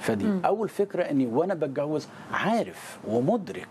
فدي م. اول فكره اني وانا بتجوز عارف ومدرك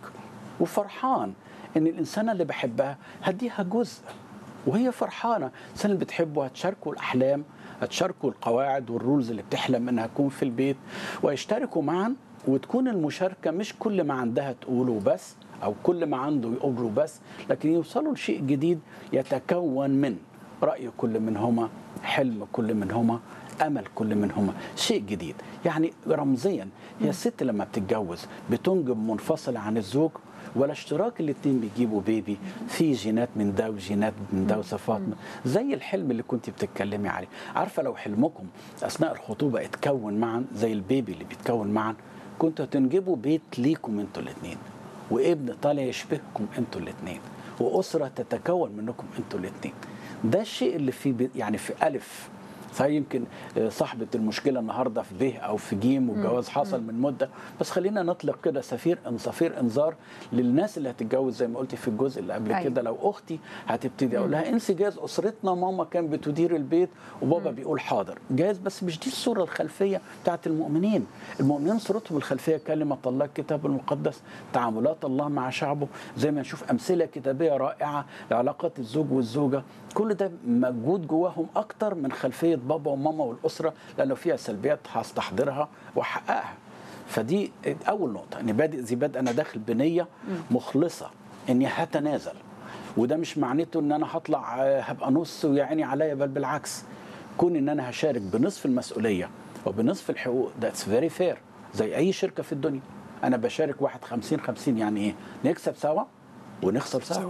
وفرحان ان الانسانه اللي بحبها هديها جزء وهي فرحانه الانسان اللي بتحبه هتشاركه الاحلام هتشاركوا القواعد والرولز اللي بتحلم انها تكون في البيت ويشتركوا معا وتكون المشاركه مش كل ما عندها تقوله بس او كل ما عنده يقوله بس لكن يوصلوا لشيء جديد يتكون من راي كل منهما حلم كل منهما امل كل منهما شيء جديد يعني رمزيا هي الست لما بتتجوز بتنجب منفصله عن الزوج ولا اشتراك الاثنين بيجيبوا بيبي في جينات من ده وجينات من ده وصفات زي الحلم اللي كنت بتتكلمي عليه عارفه لو حلمكم اثناء الخطوبه اتكون معا زي البيبي اللي بيتكون معا كنتوا هتنجبوا بيت ليكم انتوا الاثنين وابن طالع يشبهكم انتوا الاثنين واسره تتكون منكم انتوا الاثنين ده الشيء اللي في يعني في الف فيمكن صاحبة المشكلة النهاردة في به أو في جيم والجواز حصل من مدة بس خلينا نطلق كده سفير صفير إنذار للناس اللي هتتجوز زي ما قلتي في الجزء اللي قبل كده لو أختي هتبتدي أقول لها انسي جاز أسرتنا ماما كان بتدير البيت وبابا بيقول حاضر جاز بس مش دي الصورة الخلفية بتاعت المؤمنين المؤمنين صورتهم الخلفية كلمة الله الكتاب المقدس تعاملات الله مع شعبه زي ما نشوف أمثلة كتابية رائعة لعلاقات الزوج والزوجة كل ده موجود جواهم أكتر من خلفية بابا وماما والاسره لانه فيها سلبيات هستحضرها واحققها فدي اول نقطه اني بادئ ذي بدء انا داخل بنيه مخلصه اني هتنازل وده مش معناته ان انا هطلع هبقى نص ويا عيني عليا بل بالعكس كون ان انا هشارك بنصف المسؤوليه وبنصف الحقوق ذاتس فيري فير زي اي شركه في الدنيا انا بشارك واحد 50 50 يعني ايه نكسب سوا ونخسر سوا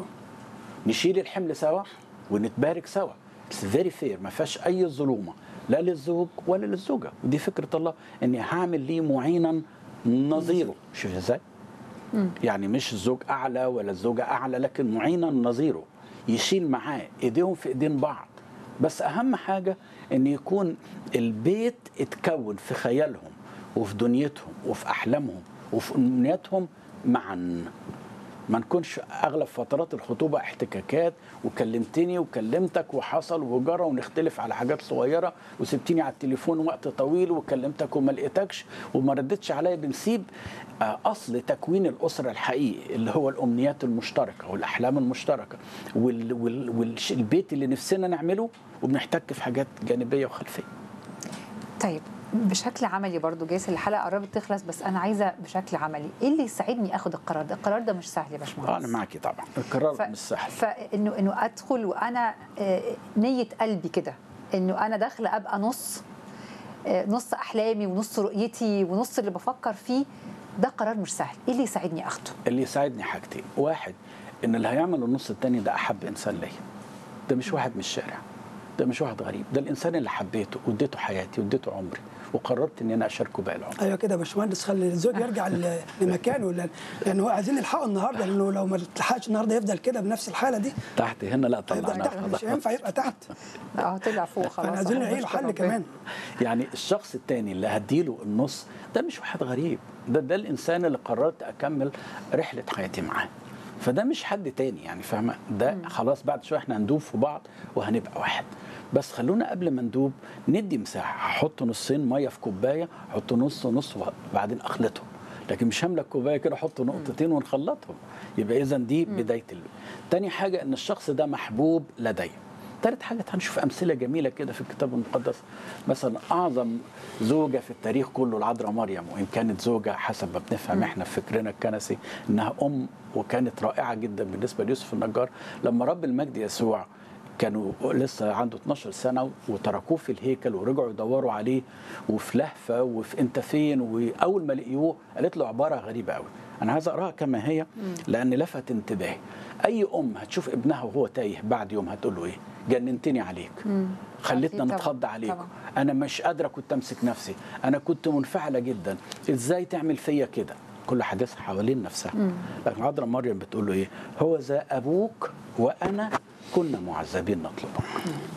نشيل الحمل سوا ونتبارك سوا اتس فيري فير ما فيهاش اي ظلومه لا للزوج ولا للزوجه ودي فكره الله اني هعمل ليه معينا نظيره شوف ازاي يعني مش الزوج اعلى ولا الزوجه اعلى لكن معينا نظيره يشيل معاه ايديهم في ايدين بعض بس اهم حاجه ان يكون البيت اتكون في خيالهم وفي دنيتهم وفي احلامهم وفي امنياتهم معا ما نكونش اغلب فترات الخطوبه احتكاكات وكلمتني وكلمتك وحصل وجرى ونختلف على حاجات صغيره وسبتني على التليفون وقت طويل وكلمتك وما لقيتكش وما ردتش عليا بنسيب اصل تكوين الاسره الحقيقي اللي هو الامنيات المشتركه والاحلام المشتركه وال وال والبيت اللي نفسنا نعمله وبنحتك في حاجات جانبيه وخلفيه. طيب بشكل عملي برضو جايز الحلقه قربت تخلص بس انا عايزه بشكل عملي ايه اللي يساعدني اخد القرار ده القرار ده مش سهل يا باشمهندس انا معاكي طبعا القرار ف... مش سهل فانه انه ادخل وانا نيه قلبي كده انه انا داخله ابقى نص نص احلامي ونص رؤيتي ونص اللي بفكر فيه ده قرار مش سهل ايه اللي يساعدني اخده اللي يساعدني حاجتين واحد ان اللي هيعمل النص الثاني ده احب انسان ليا ده مش واحد من الشارع ده مش واحد غريب ده الانسان اللي حبيته واديته حياتي واديته عمري وقررت ان انا اشاركه باقي العمر ايوه كده يا باشمهندس خلي الزوج يرجع لمكانه لان هو عايزين نلحقه النهارده لانه لو ما اتلحقش النهارده يفضل كده بنفس الحاله دي تحت هنا لا يفضل طلعنا تحت مش هينفع يبقى تحت اه طلع فوق خلاص عايزين نلاقي له حل كمان يعني الشخص الثاني اللي هديله النص ده مش واحد غريب ده ده الانسان اللي قررت اكمل رحله حياتي معاه فده مش حد تاني يعني فاهمه ده خلاص بعد شويه احنا هندوب في بعض وهنبقى واحد بس خلونا قبل ما ندوب ندي مساحه هحط نصين ميه في كوبايه احط نص ونص وبعدين اخلطهم لكن مش هملك كوبايه كده احط نقطتين ونخلطهم يبقى اذا دي بدايه ال... تاني حاجه ان الشخص ده محبوب لدي ثالث حاجة هنشوف أمثلة جميلة كده في الكتاب المقدس مثلا أعظم زوجة في التاريخ كله العذراء مريم وإن كانت زوجة حسب ما بنفهم إحنا في فكرنا الكنسي إنها أم وكانت رائعة جدا بالنسبة ليوسف النجار لما رب المجد يسوع كانوا لسه عنده 12 سنه وتركوه في الهيكل ورجعوا يدوروا عليه وفي لهفه وفي انت فين واول ما لقيوه قالت له عباره غريبه قوي انا عايز اقراها كما هي لان لفت انتباهي اي ام هتشوف ابنها وهو تايه بعد يوم هتقول له ايه جننتني عليك خلتنا نتخض عليك انا مش قادره كنت امسك نفسي انا كنت منفعله جدا ازاي تعمل فيا كده كل حديثها حوالين نفسها لكن عذراء مريم بتقول له ايه هو ذا ابوك وانا كنا معذبين نطلبك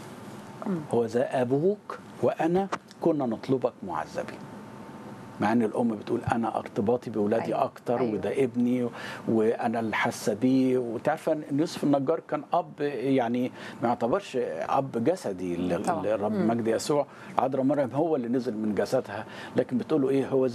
هو ذا ابوك وانا كنا نطلبك معذبين مع ان الام بتقول انا ارتباطي باولادي أيوة. اكتر أيوة. وده ابني وانا اللي حاسه بيه وتعرف ان يوسف النجار كان اب يعني ما يعتبرش اب جسدي لرب المجد يسوع عذراء مريم هو اللي نزل من جسدها لكن بتقول له ايه هو